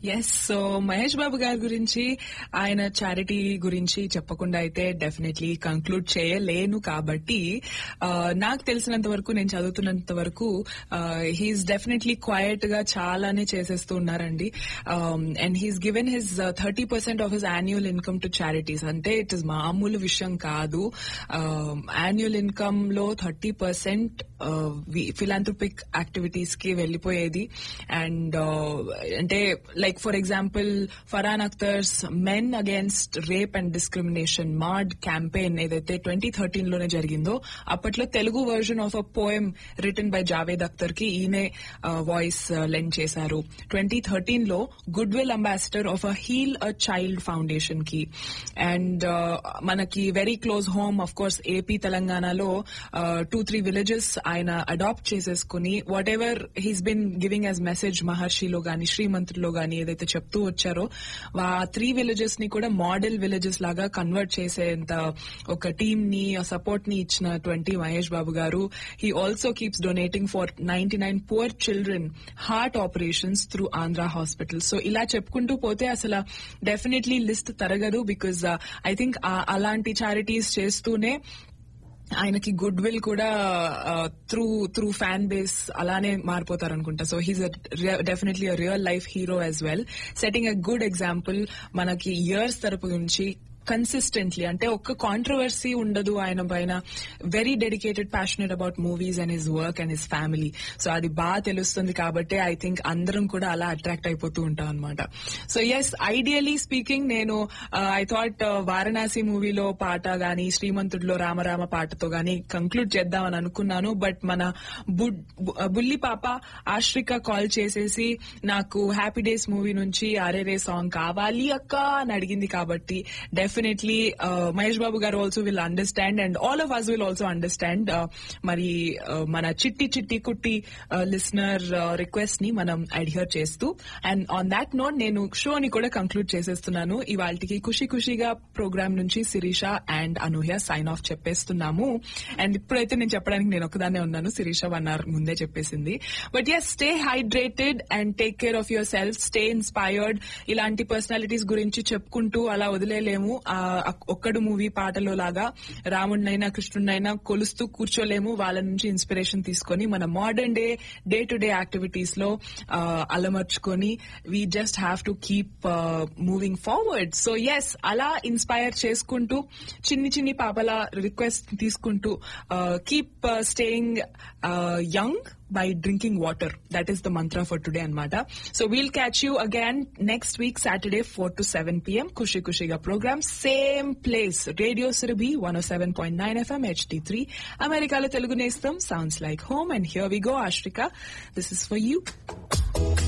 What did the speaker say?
Yes so Mahesh బాబు గారి గురించి ఆయన చారిటీ గురించి చెప్పకుండా అయితే డెఫినెట్లీ కంక్లూడ్ చేయలేను కాబట్టి ఆ, నాకు తెలిసినంత వరకు నేను చదువుతున్నంత వరకు హీఈస్ డెఫినెట్లీ క్వైట్ గా చాలానే చేసేస్తూ ఉన్నారండి and he's given his thirty percent of his annual income to charities అంటే ఇట్ ఇస్ మామూలు విషయం కాదు యాన్యువల్ ఇన్కమ్ లో థర్టీ పర్సెంట్ ఫిలాంథ్రోపిక్ యాక్టివిటీస్ కి వెళ్ళిపోయేది అండ్ అంటే like for example Farhan Akhtar's men against rape and discrimination MARD campaign ఏదైతే twenty thirteen లోనే జరిగిందో అప్పట్లో Telugu version of a poem written by Javed Akhtar కి ఈయనే వాయిస్ లెండ్ చేశారు ట్వంటీ థర్టీన్ లో good will ambassador of a heal a child foundation కి and మనకి very close home of course AP తెలంగాణలో టూ త్రీ విలేజెస్ ఆయన అడాప్ట్ చేసేసుకుని whatever he's been giving as message మహర్షిలో గాని శ్రీమంతుల్లో గాని ఏదైతే చెప్తూ వచ్చారో ఆ త్రీ విలేజెస్ ని కూడా మోడల్ విలేజెస్ లాగా కన్వర్ట్ చేసేంత ఒక టీమ్ ని సపోర్ట్ ని ఇచ్చినటువంటి మహేష్ బాబు గారు he also keeps donating for ninety nine poor children heart operations through Andhra hospital so ఇలా చెప్పుకుంటూ పోతే అసలు డెఫినెట్లీ లిస్ట్ తరగదు బికాజ్ ఐ థింక్ అలాంటి చారిటీస్ చేస్తూనే ఆయనకి గుడ్ విల్ కూడా త్రూ త్రూ ఫ్యాన్ బేస్ అలానే మారిపోతారు అనుకుంటా so he's definitely a real life hero as well setting a good example మనకి ఇయర్స్ తరపు నుంచి కన్సిస్టెంట్లీ అంటే ఒక్క కాంట్రవర్సీ ఉండదు ఆయన పైన very dedicated passionate about movies and his work and his family so అది బాగా తెలుస్తుంది కాబట్టి ఐ థింక్ అందరం కూడా అలా అట్రాక్ట్ అయిపోతూ ఉంటాం అనమాట సో ఎస్ ఐడియలీ స్పీకింగ్ నేను ఐ థాట్ వారణాసి మూవీలో పాట గాని శ్రీమంతుడిలో రామరామ పాటతో గాని కంక్లూడ్ చేద్దామని అనుకున్నాను బట్ మన బుల్లి పాప ఆశ్రిక కాల్ చేసేసి నాకు హ్యాపీ డేస్ మూవీ నుంచి అరేరే సాంగ్ కావాలి అక్క అని అడిగింది కాబట్టి డెఫినెట్లీ మహేష్ బాబు గారు also will understand and all of us will also understand మరి uh, మన చిట్టి చిట్టి కుట్టి లిసనర్ రిక్వెస్ట్ ని మనం అడ్హియర్ చేస్తూ అండ్ ఆన్ దాట్ నోట్ నేను షోని కూడా కంక్లూడ్ చేసేస్తున్నాను ఇవాళకి ఖుషి ఖుషిగా ప్రోగ్రామ్ నుంచి Sirisha and Anuhya sign off చెప్పేస్తున్నాము అండ్ ఇప్పుడైతే నేను చెప్పడానికి నేను ఒకదాన్నే ఉన్నాను శిరీష వన్ అవర్ ముందే చెప్పేసింది but yes stay hydrated and take care of yourself stay inspired ఇలాంటి పర్సనాలిటీస్ గురించి చెప్పుకుంటూ అలా వదిలేలేము ఆ ఒక్కడు మూవీ పాటలో లాగా రాముడినైనా కృష్ణుడినైనా కొలుస్తూ కూర్చోలేము వాళ్ళ నుంచి ఇన్స్పిరేషన్ తీసుకొని మన modern day day to day activities లో ఆ, అలమర్చుకొని we just have to keep moving forward so yes అలా ఇన్స్పైర్ చేసుకుంటూ చిన్ని చిన్ని పాపల రిక్వెస్ట్ తీసుకుంటూ keep staying young by drinking water. That is the mantra for today, Anmata. So we'll catch you again next week, Saturday, 4 to 7 p.m. Kushi Kushiga program. Same place. Radio Surabhi, 107.9 FM, HD3. America Telugu Nestam sounds like home. And here we go, Ashrika. This is for you.